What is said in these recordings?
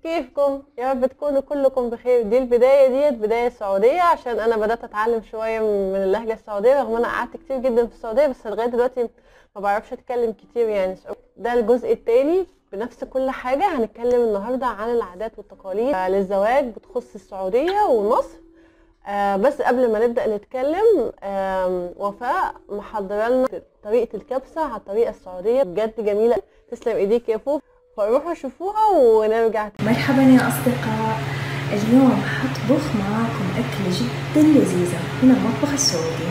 كيفكم يا رب تكونوا كلكم بخير دي البداية ديت بداية سعودية عشان أنا بدأت أتعلم شوية من اللهجة السعودية رغم أنا قعدت كتير جدا في السعودية بس لغاية دلوقتي ما بعرفش أتكلم كتير يعني سعودي. ده الجزء التاني بنفس كل حاجة هنتكلم النهاردة عن العادات والتقاليد آه، للزواج بتخص السعودية ومصر آه بس قبل ما نبدأ نتكلم آم، وفاء محضرة لنا طريقة الكبسة على الطريقة السعودية بجد جميلة تسلم ايديك يا فوف فروحوا شوفوها ونرجع مرحبا يا أصدقاء اليوم حطبخ معاكم أكلة جدا لذيذة من المطبخ السعودي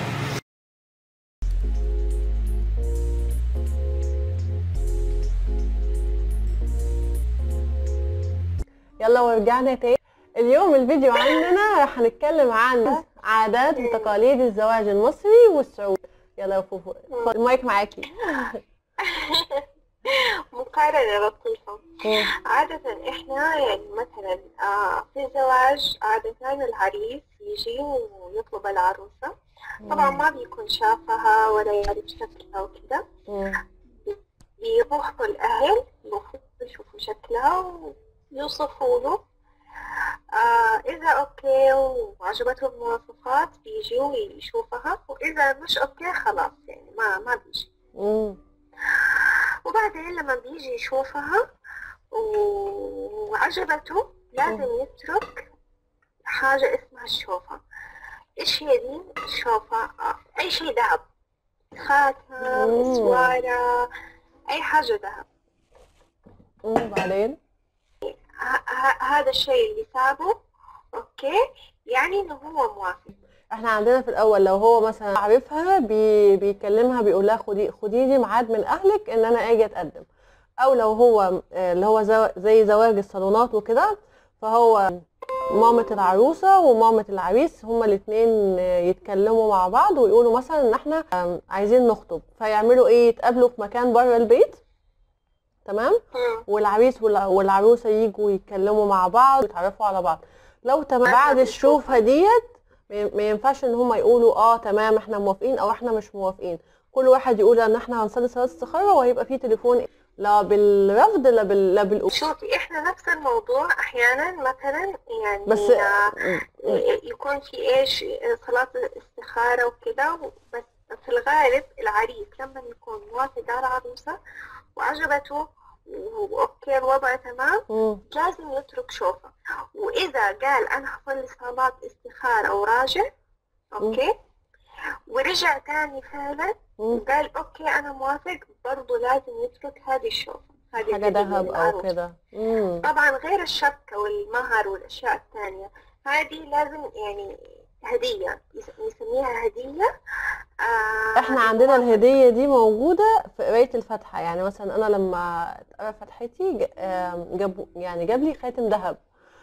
يلا ورجعنا تاني اليوم الفيديو عندنا راح هنتكلم عن عادات وتقاليد الزواج المصري والسعودي يلا يا فوفو اتفضل، المايك معاكي مقارنة لطيفة عادة احنا يعني مثلا آه في الزواج عادة العريس يجي ويطلب العروسة طبعا ما بيكون شافها ولا يعرف شكلها وكده مم. بيروحوا الأهل المفروض يشوفوا شكلها ويوصفوا له آه إذا أوكي وعجبتهم المواصفات بيجوا يشوفها وإذا مش أوكي خلاص يعني ما ما بيجي مم. وبعدين لما بيجي يشوفها وعجبته لازم يترك حاجة اسمها الشوفة ايش هي دي الشوفة آه، اي شيء ذهب خاتم مم. سوارة اي حاجة ذهب مم. بعدين ه- ه- هذا الشيء اللي سابه اوكي يعني انه هو موافق احنا عندنا في الاول لو هو مثلا عارفها بي بيكلمها بيقول لها خدي خدي لي ميعاد من اهلك ان انا اجي اتقدم او لو هو آه، اللي هو زو- زي زواج الصالونات وكده فهو مامة العروسة ومامة العريس هما الاتنين آه، يتكلموا مع بعض ويقولوا مثلا ان احنا آم، عايزين نخطب فيعملوا ايه يتقابلوا في مكان بره البيت تمام مم. والعريس والع- والعروسه يجوا يتكلموا مع بعض ويتعرفوا على بعض لو تمام بعد الشوفه ديت ما ي- ما ينفعش ان هم يقولوا اه تمام احنا موافقين او احنا مش موافقين كل واحد يقول ان احنا هنصلي صلاه استخاره وهيبقى في تليفون لا بالرفض لا بال لا بالقبول شوفي احنا نفس الموضوع احيانا مثلا يعني بس آه، يكون في ايش صلاة استخارة وكده بس في الغالب العريس لما يكون موافق على العروسة وعجبته واوكي الوضع تمام مم. لازم يترك شوفة واذا قال انا حصلي صلاة استخارة وراجع اوكي ورجع تاني فعلا مم. وقال اوكي انا موافق برضه لازم يترك هذه الشوفة هذه حاجه الهدية ذهب او للعروس. كده مم. طبعا غير الشبكة والمهر والأشياء الثانية هذه لازم يعني هدية يس- نسميها هدية آه احنا عندنا الهديه دي موجوده في قرايه الفاتحه يعني مثلا انا لما اتقرا فاتحتي ج- آم، جابوا يعني جاب لي خاتم ذهب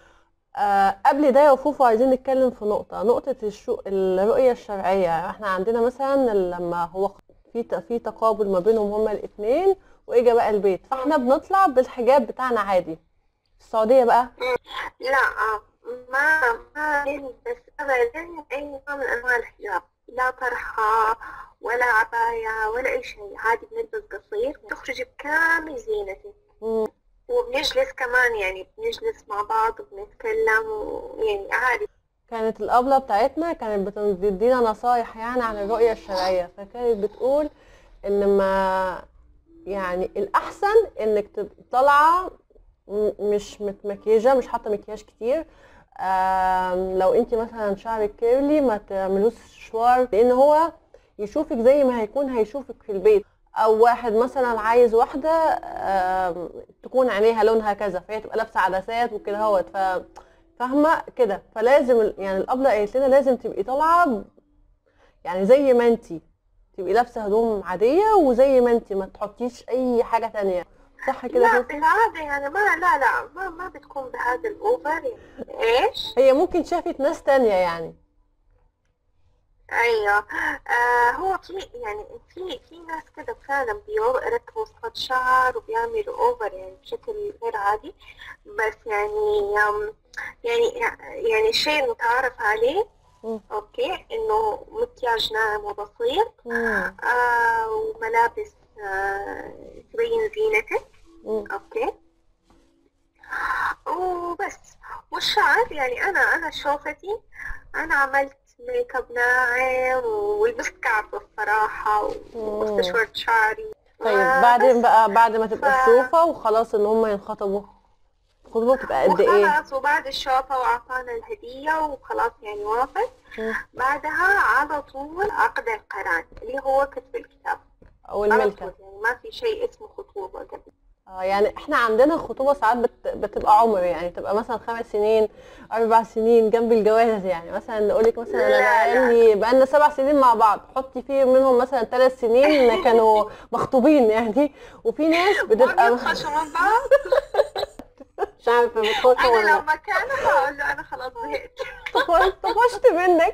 آه، قبل ده يا فوفو عايزين نتكلم في نقطه نقطه الشو الرؤيه الشرعيه احنا عندنا مثلا لما هو في ت- في تقابل ما بينهم هما الاثنين واجا بقى البيت فاحنا بنطلع بالحجاب بتاعنا عادي في السعوديه بقى لا آه ما ما نلبس أبدا أي نوع من أنواع الحجاب لا طرحة ولا عباية ولا أي شيء عادي بنلبس قصير تخرجي بكامل زينتك مم. وبنجلس كمان يعني بنجلس مع بعض وبنتكلم ويعني عادي كانت الأبلة بتاعتنا كانت بت- بتدينا نصايح يعني عن الرؤية الشرعية فكانت بتقول إن ما يعني الأحسن إنك تبقي طالعة م- مش متمكيجة مش حاطة مكياج كتير آم، لو انت مثلا شعرك كيرلي ما تعملوش شوار لأن هو يشوفك زي ما هيكون هيشوفك في البيت أو واحد مثلا عايز واحدة آم، تكون عينيها لونها كذا فهي تبقى لابسة عدسات وكده هوت ف فاهمه كده فلازم ال- يعني الابله قالت لنا لازم تبقي طالعه ب- يعني زي ما انتي تبقي لابسه هدوم عاديه وزي ما انتي ما تحطيش اي حاجه تانية صح كده لا كده بالعادة يعني ما لا لا ما ما بتكون بهذا الأوفر يعني إيش؟ هي ممكن شافت ناس تانية يعني ايوه آه هو في يعني في في ناس كده فعلا بيركبوا صفات شعر وبيعملوا اوفر يعني بشكل غير عادي بس يعني آم، يعني يعني الشيء المتعارف عليه مم. اوكي انه مكياج ناعم وبسيط مم. آه وملابس آه تبين زينتك مم. اوكي وبس والشعر يعني أنا أنا شوفتي أنا عملت ميك اب ناعم ولبست كعب الصراحة مم. واستشورت شعري طيب وبس. بعدين بقى بعد ما تبقى ف- الشوفة وخلاص ان هم ينخطبوا الخطوبة بتبقى قد ايه؟ وخلاص وبعد الشوفة وأعطانا الهدية وخلاص يعني وافق مم. بعدها على طول عقد القران اللي هو كتب الكتاب او على الملكة طول يعني ما في شيء اسمه خطوبة قبل اه يعني احنا عندنا الخطوبة ساعات بت... بتبقى عمر يعني تبقى مثلا خمس سنين اربع سنين جنب الجواز يعني مثلا نقول لك مثلا انا لا، لا. بقالي بقالنا سبع سنين مع بعض حطي فيه منهم مثلا ثلاث سنين كانوا مخطوبين يعني وفي ناس ما بتبقى بينخشوا من بعض مش عارفة بتخش أنا ولا لو مكانه هقول له أنا خلاص زهقت طفشت طفشت منك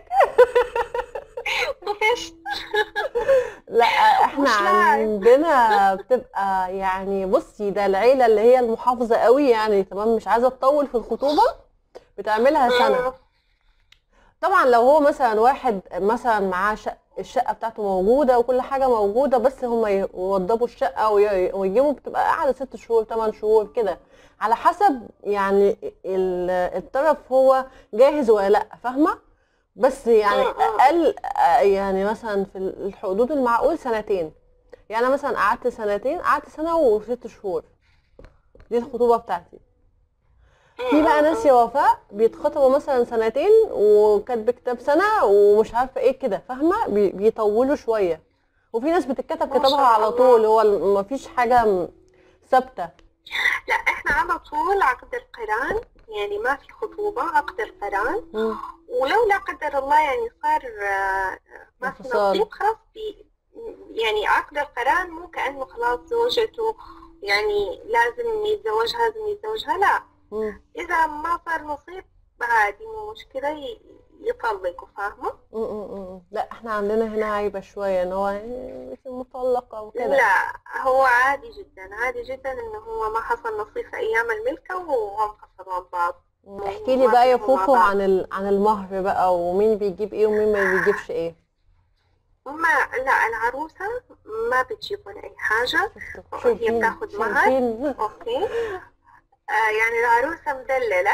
طفشت لا احنا مش لاعب. عندنا بتبقى يعني بصي ده العيله اللي هي المحافظه قوي يعني تمام مش عايزه تطول في الخطوبه بتعملها سنه طبعا لو هو مثلا واحد مثلا معاه شق الشقه بتاعته موجوده وكل حاجه موجوده بس هم يوضبوا الشقه وي- ويجيبوا بتبقى قاعده ست شهور ثمان شهور كده على حسب يعني ال- الطرف هو جاهز ولا لا فاهمه بس يعني مم، مم. اقل آه، يعني مثلا في الحدود المعقول سنتين يعني أنا مثلا قعدت سنتين قعدت سنه وست شهور دي الخطوبه بتاعتي في بقى ناس يا وفاء بيتخطبوا مثلا سنتين وكاتب كتاب سنه ومش عارفه ايه كده فاهمه بي- بيطولوا شويه وفي ناس بتتكتب ما كتابها شاء على الله. طول هو ما فيش حاجه م- ثابته لا احنا على طول عقد القران يعني ما في خطوبة عقد القران مم. ولو لا قدر الله يعني صار آه، ما في انفصال. نصيب خلاص بي يعني عقد القران مو كأنه خلاص زوجته يعني لازم يتزوجها لازم يتزوجها لا مم. إذا ما صار نصيب عادي مو مشكلة ي- يطلقوا فاهمة؟ مم. مم. مم. لا احنا عندنا هنا عيبه شويه ان هو إيه، مش مطلقه وكده لا هو عادي جدا عادي جدا إنه هو ما حصل نصيب في أيام الملكة وهم انفصلوا عن بعض احكي لي بقى يا فوفو عن ال... عن المهر بقى ومين بيجيب ايه ومين ما بيجيبش ايه ما لا العروسة ما بتجيبون أي حاجة هي شايفين بتاخد مهر؟ شايفين أوكي آه يعني العروسة مدللة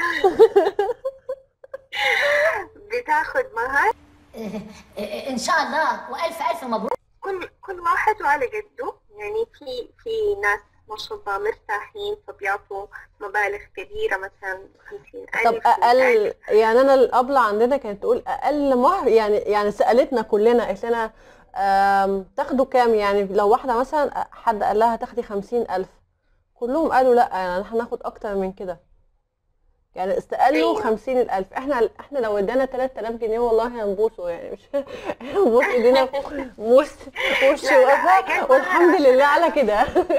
بتاخد مهر ان شاء الله والف الف مبروك كل كل واحد وعلى قده يعني في في ناس ما شاء الله مرتاحين فبيعطوا مبالغ كبيرة مثلا خمسين طب ألف اقل يعني انا الابله عندنا كانت تقول اقل مهر يعني يعني سالتنا كلنا قالت لنا آم، تاخدوا كام يعني لو واحده مثلا حد قال لها تاخدي خمسين الف كلهم قالوا لا يعني احنا هناخد اكتر من كده يعني استقلوا أيوة. خمسين الالف احنا احنا لو ادانا 3000 جنيه والله هنبوسه يعني مش هنبوس ايدينا بوس وش لا، لا، وقفه أقل والحمد مهر لله على كده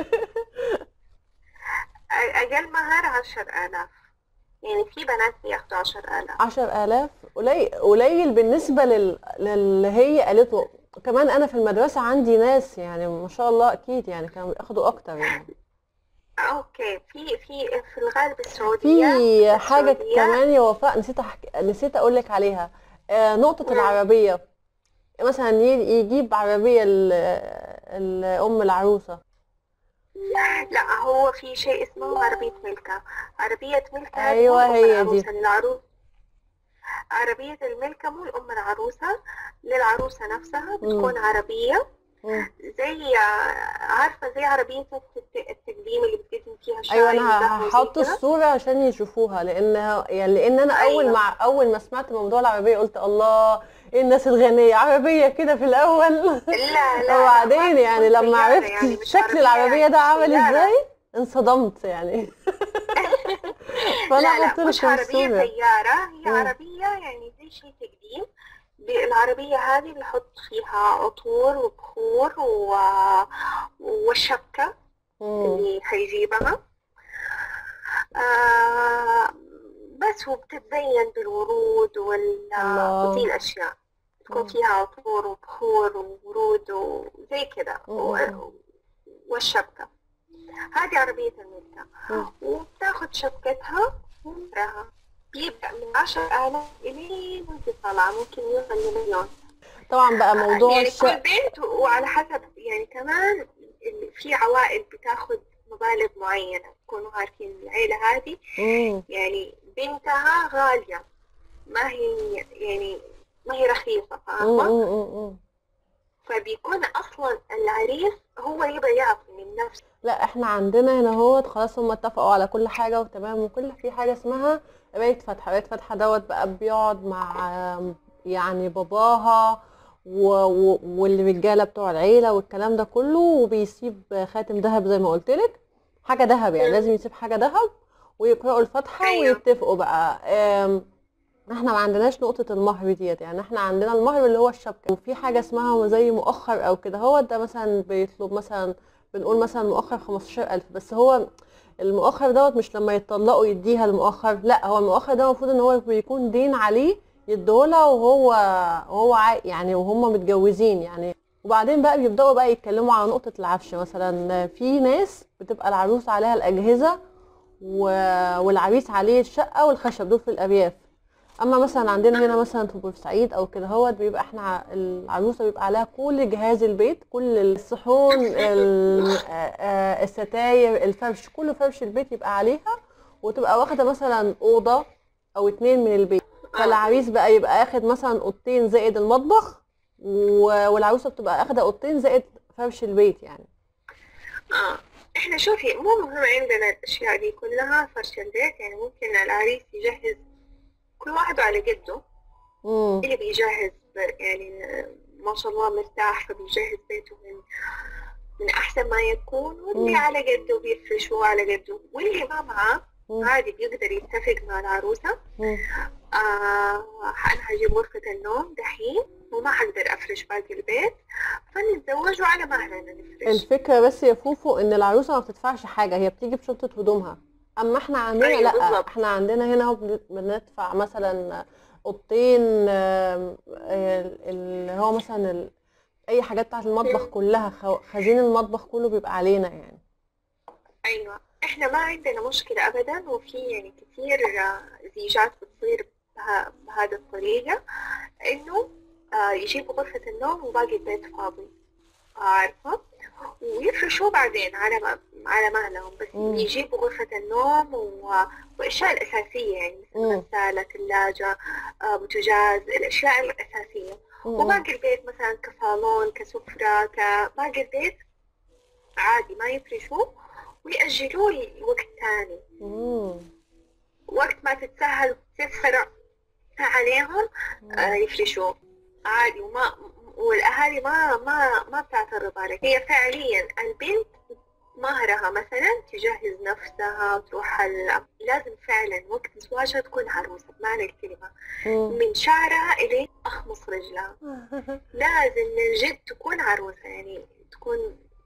أقل مهر عشر آلاف يعني في بنات بياخدوا عشر آلاف عشر آلاف قليل قليل بالنسبة لل... للي هي قالته كمان أنا في المدرسة عندي ناس يعني ما شاء الله أكيد يعني كانوا بياخدوا أكتر يعني أوكي في في في الغالب السعودية في حاجة السعودية كمان يا وفاء نسيت أحكي نسيت أقول لك عليها آه نقطة مم. العربية مثلا ي- يجيب عربية ال- الأم العروسة لا هو في شيء اسمه عربية ملكة عربية ملكة هذه أيوة مو هي الأم دي. العروسة للعروس عربية الملكة مو الأم العروسة للعروسة نفسها بتكون عربية مم. زي عارفة زي عربية الت- التقديم اللي بتقدم فيها شاي ايوه انا وقهوة وزي هحط كده. الصوره عشان يشوفوها لان يعني لان انا اول أيوة. مع اول ما سمعت موضوع العربيه قلت الله ايه الناس الغنيه عربيه كده في الاول لا لا لا وبعدين ما يعني بتكون لما سيارة عرفت يعني مش شكل عربية العربيه يعني ده عامل سيارة. ازاي انصدمت يعني فانا لا لا قلت مش لكم عربية الصوره سيارة هي مم. عربية يعني زي شيء تقديم ب- العربية هذه بنحط فيها عطور وبخور و... والشبكة مم. اللي حيجيبها آه بس وبتتزين بالورود وال الله. ودي الأشياء تكون مم. فيها عطور وبخور وورود وزي كذا مم. و- والشبكة هذه عربية الملكة مم. وبتاخد شبكتها ومهرها بيبدأ من عشر آلاف إلين وانت طالعة ممكن يوصل لمليون طبعا بقى موضوع يعني كل الشقه بنت وعلى حسب يعني كمان ال- في عوائل بتاخد مبالغ مبالغ معينة تكونوا عارفين العيلة هذه مم. يعني بنتها غالية ما هي يعني ما هي رخيصة مم. فاهمة مم. مم. فبيكون أصلا العريس هو يبغى يعطي من نفسه لا احنا عندنا هنا هو خلاص هم اتفقوا على كل حاجة وتمام وكل في حاجة اسمها بيت فتحة بيت فتحة دوت بقى بيقعد مع آم، يعني باباها و... و... والرجالة بتوع العيلة والكلام ده كله وبيسيب خاتم ذهب زي ما قلت لك حاجة ذهب يعني مم. لازم يسيب حاجة ذهب ويقرأوا الفاتحة أيوة. ويتفقوا بقى آم، احنا ما عندناش نقطة المهر ديت يعني احنا عندنا المهر اللي هو الشبكة وفي حاجة اسمها زي مؤخر او كده هو ده مثلا بيطلب مثلا بنقول مثلا مؤخر 15000 بس هو المؤخر دوت مش لما يتطلقوا يديها المؤخر لا هو المؤخر ده المفروض ان هو بيكون دين عليه يديهولها وهو وهو عاي- يعني وهم متجوزين يعني وبعدين بقى بيبداوا بقى يتكلموا على نقطة العفش مثلا في ناس بتبقى العروس عليها الأجهزة و- والعريس عليه الشقة والخشب دول في الأرياف اما مثلا عندنا هنا مثلا في بورسعيد او كده هوت بيبقى احنا ع- العروسه بيبقى عليها كل جهاز البيت كل الصحون ال- آه، آه، الستاير الفرش كل فرش البيت يبقى عليها وتبقى واخده مثلا اوضه او اتنين من البيت فالعريس بقى يبقى اخد مثلا اوضتين زائد المطبخ و- والعروسه بتبقى اخده اوضتين زائد فرش البيت يعني آه. احنا شوفي مو مهم عندنا الاشياء دي كلها فرش البيت يعني ممكن العريس يجهز كل واحد على قده امم اللي بيجهز يعني ما شاء الله مرتاح فبيجهز بيته من من احسن ما يكون واللي مم. على قده بيفرشه على قده واللي ما معاه مم. عادي بيقدر يتفق مع العروسة مم. آه أنا هجيب غرفة النوم دحين وما حقدر أفرش باقي البيت فنتزوج وعلى مهلنا نفرش الفكرة بس يا فوفو ان العروسة ما بتدفعش حاجة هي بتيجي بشنطة هدومها اما احنا عندنا أيوة لا بالظبط. احنا عندنا هنا هو بن- بندفع مثلا اوضتين آم، ال- اللي هو مثلا ال- اي حاجات بتاعت المطبخ مم. كلها خو- خزين المطبخ كله بيبقى علينا يعني أيوة إحنا ما عندنا مشكلة أبدا وفي يعني كثير آه، زيجات بتصير بها- بهذه الطريقة إنه آه، يجيبوا غرفة النوم وباقي البيت فاضي عارفة ويفرشوا بعدين على ما على مهلهم بس مم. يجيبوا غرفة النوم و... والأشياء الأساسية يعني مثل مم. غسالة ثلاجة آه، بوتاجاز الأشياء الأساسية مم. وباقي البيت مثلا كصالون كسفرة كباقي البيت عادي ما يفرشوا ويأجلوه لوقت ثاني مم. وقت ما تتسهل وتتسرع عليهم آه، يفرشوا عادي وما والأهالي ما ما ما بتعترض عليك هي فعليا البنت مهرها مثلا تجهز نفسها تروح ال... لازم فعلا وقت زواجها تكون عروسة بمعنى الكلمة مم. من شعرها إلين أخمص رجلها لازم من جد تكون عروسة يعني تكون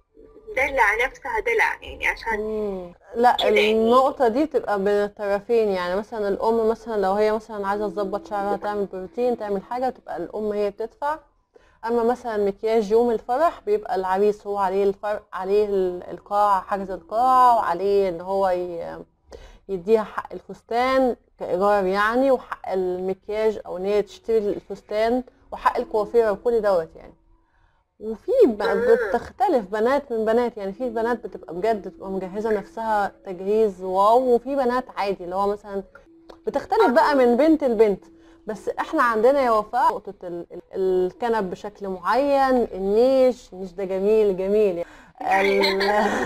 دلع نفسها دلع يعني عشان مم. لا كده يعني. النقطة دي بتبقى بين الطرفين يعني مثلا الأم مثلا لو هي مثلا عايزة تظبط شعرها تعمل بروتين تعمل حاجة تبقى الأم هي بتدفع أما مثلا مكياج يوم الفرح بيبقى العريس هو عليه الفرق عليه ال- القاعة حجز القاعة وعليه إن هو ي- يديها حق الفستان كإيجار يعني وحق المكياج أو إن هي تشتري الفستان وحق الكوافيرة وكل دوت يعني وفي ب- بتختلف بنات من بنات يعني في بنات بتبقى بجد بتبقى مجهزة نفسها تجهيز واو وفي بنات عادي اللي هو مثلا بتختلف بقى من بنت لبنت بس احنا عندنا يا وفاء نقطة ال- ال- الكنب بشكل معين النيش النيش ده جميل جميل يعني ال-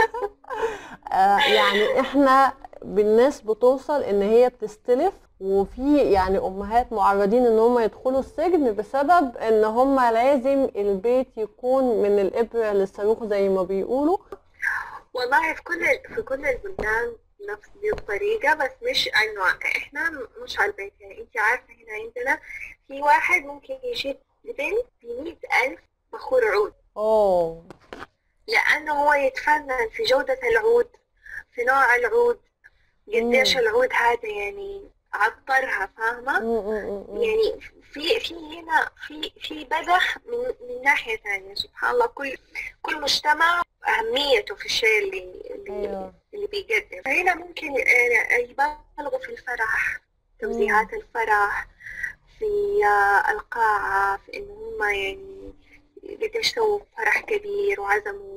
آه، يعني احنا بالناس بتوصل ان هي بتستلف وفي يعني امهات معرضين ان هم يدخلوا السجن بسبب ان هم لازم البيت يكون من الابره للصاروخ زي ما بيقولوا والله في كل في كل البلدان نفس دي الطريقة بس مش انه احنا مش على البيت يعني انت عارفة هنا عندنا في واحد ممكن يجيب لبنت بمئة ألف بخور عود اوه لأنه هو يتفنن في جودة العود في نوع العود قديش مم. العود هذا يعني عطرها فاهمة م- م- م- م. يعني في في هنا في في بذخ من من ناحية ثانية سبحان الله كل كل مجتمع أهميته في الشيء اللي اللي, أيوة. اللي بيقدم فهنا ممكن آه، يبالغوا في الفرح توزيعات الفرح في آه، القاعة في إن هم يعني قديش سووا فرح كبير وعزموا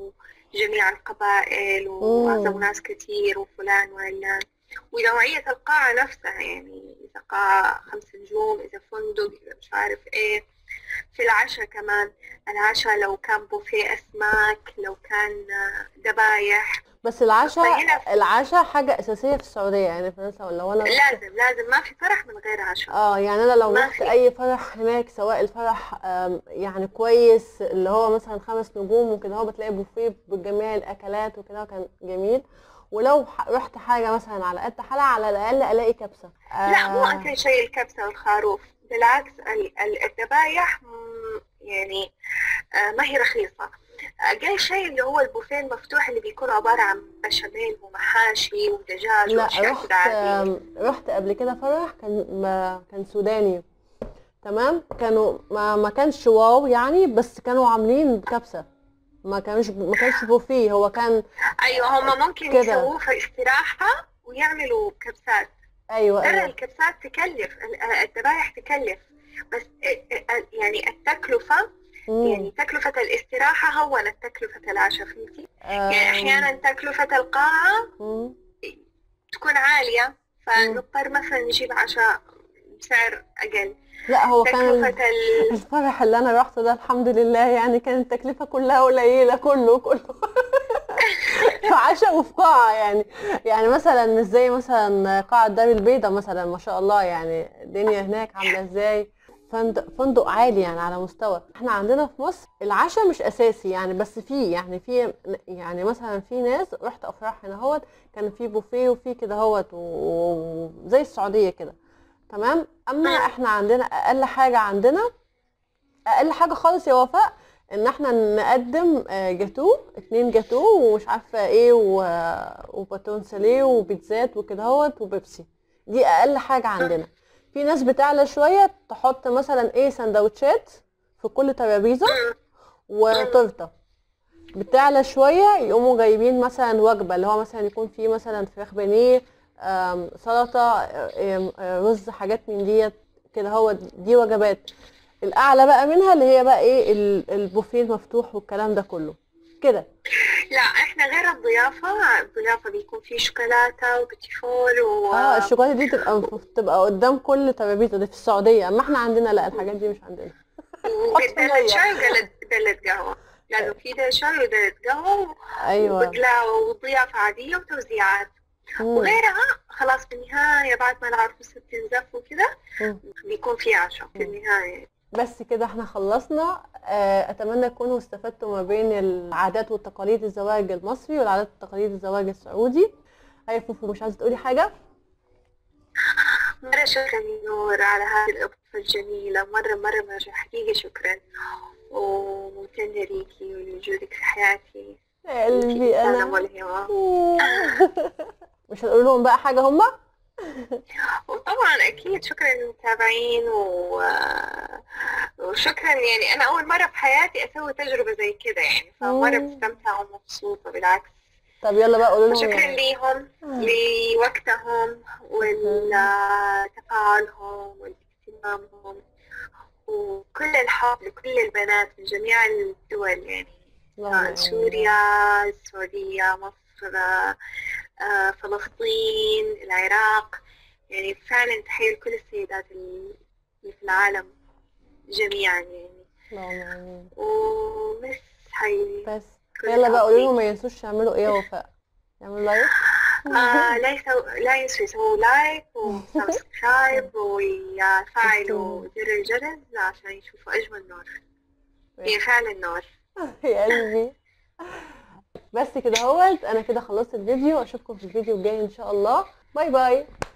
جميع القبائل وعزموا ناس كتير وفلان وعلان ونوعية القاعة نفسها يعني إذا قاعة خمس نجوم إذا فندق إذا مش عارف إيه في العشاء كمان العشاء لو كان بوفيه أسماك لو كان ذبايح بس العشاء فهنا- العشاء حاجة أساسية في السعودية يعني مثلا لو أنا رحت- لازم لازم ما في فرح من غير عشاء اه يعني انا لو ما رحت في. اي فرح هناك سواء الفرح آم، يعني كويس اللي هو مثلا خمس نجوم وكده هو بتلاقي بوفيه بجميع الاكلات وكده كان جميل ولو ح- رحت حاجه مثلا على قد حالها على الاقل الاقي كبسه لا مو آه، أكل شيء الكبسة والخروف بالعكس ال- ال- الذبايح مم، يعني آه، ما هي رخيصة أقل شيء اللي هو البوفيه المفتوح اللي بيكون عبارة عن بشاميل ومحاشي ودجاج لا وأشياء رحت كده عادية آم، رحت قبل كده فرح كان ما كان سوداني تمام كانوا ما ما كانش واو يعني بس كانوا عاملين كبسه ما كانش ما كانش بوفيه هو كان أيوة هم ممكن كده. يسووه في استراحة ويعملوا كبسات ايوه ترى ايوه الكبسات تكلف ال- آه، الذبايح تكلف بس آه، آه، يعني التكلفة مم. يعني تكلفة الاستراحة هونت تكلفة العشاء فهمتي؟ يعني آم، أحيانا تكلفة القاعة مم. تكون عالية فنضطر مثلا نجيب عشاء بسعر أقل لا هو كان تكلفة ال... الفرح اللي انا رحته ده الحمد لله يعني كانت التكلفه كلها قليله كله كله في عشاء وفي قاعه يعني يعني مثلا مش زي مثلا قاعه دار البيضاء مثلا ما شاء الله يعني الدنيا هناك عامله ازاي فندق فندق عالي يعني على مستوى احنا عندنا في مصر العشاء مش اساسي يعني بس في يعني في يعني مثلا في ناس رحت افراح هنا هوت كان في بوفيه وفي كده هوت و- وزي السعوديه كده تمام اما مم. احنا عندنا اقل حاجه عندنا اقل حاجه خالص يا وفاء ان احنا نقدم آه، جاتو اتنين جاتو ومش عارفه ايه و- وباتون ساليه وبيتزات وكده هوت وبيبسي دي اقل حاجه عندنا في ناس بتعلى شويه تحط مثلا ايه سندوتشات في كل ترابيزه وتورته بتعلى شويه يقوموا جايبين مثلا وجبه اللي هو مثلا يكون فيه مثلا فراخ بانيه آم، سلطه آم، آه، رز حاجات من ديت كده هو دي وجبات الاعلى بقى منها اللي هي بقى ايه ال- البوفيه المفتوح والكلام ده كله كده لا احنا غير الضيافة الضيافة بيكون فيه شوكولاتة وبتيفور و... اه الشوكولاته دي تبقى تبقى قدام كل ترابيزه دي في السعوديه اما احنا عندنا لا الحاجات دي مش عندنا ودلة شاي ودلة دلة قهوة لأنه في دلة شاي ودلة قهوة ايوه وبقلاوة وضيافة عادية وتوزيعات مم. وغيرها خلاص بالنهاية بعد ما العروسة بتنزف وكده مم. بيكون في عشاء في النهاية بس كده احنا خلصنا آه، اتمنى تكونوا استفدتوا ما بين العادات والتقاليد الزواج المصري والعادات والتقاليد الزواج السعودي هيا فوفو مش عايزه تقولي حاجه مرة شكرا يا نور على هذه الإضافة الجميلة مرة مرة مرة حقيقة شكرا وممتنة ليكي ولوجودك في حياتي يا انتي قلبي إنسانة انا ملهمة مش هتقول لهم بقى حاجه هما وطبعا أكيد شكرا للمتابعين و... وشكرا يعني أنا أول مرة في حياتي أسوي تجربة زي كده يعني فمرة مم. مستمتعة ومبسوطة بالعكس طب يلا بقى قولوا لهم وشكرا يعني ليهم لوقتهم ولتفاعلهم واهتمامهم وكل الحب لكل البنات من جميع الدول يعني اللهم سواء آمين. سوريا السعودية مصر آه، فلسطين العراق يعني فعلا تحية لكل السيدات اللي في العالم جميعا يعني اللهم امين وبس حي بس كل يلا بقى قولوا لهم حبي. ما ينسوش يعملوا ايه يا وفاء يعملوا لايك آه لا يسو... لا ينسوا يسووا لايك وسبسكرايب ويفعلوا زر الجرس عشان يشوفوا أجمل نور هي فعلا نور يا قلبي بس كده اهوت انا كده خلصت الفيديو اشوفكم في الفيديو الجاي ان شاء الله باي باي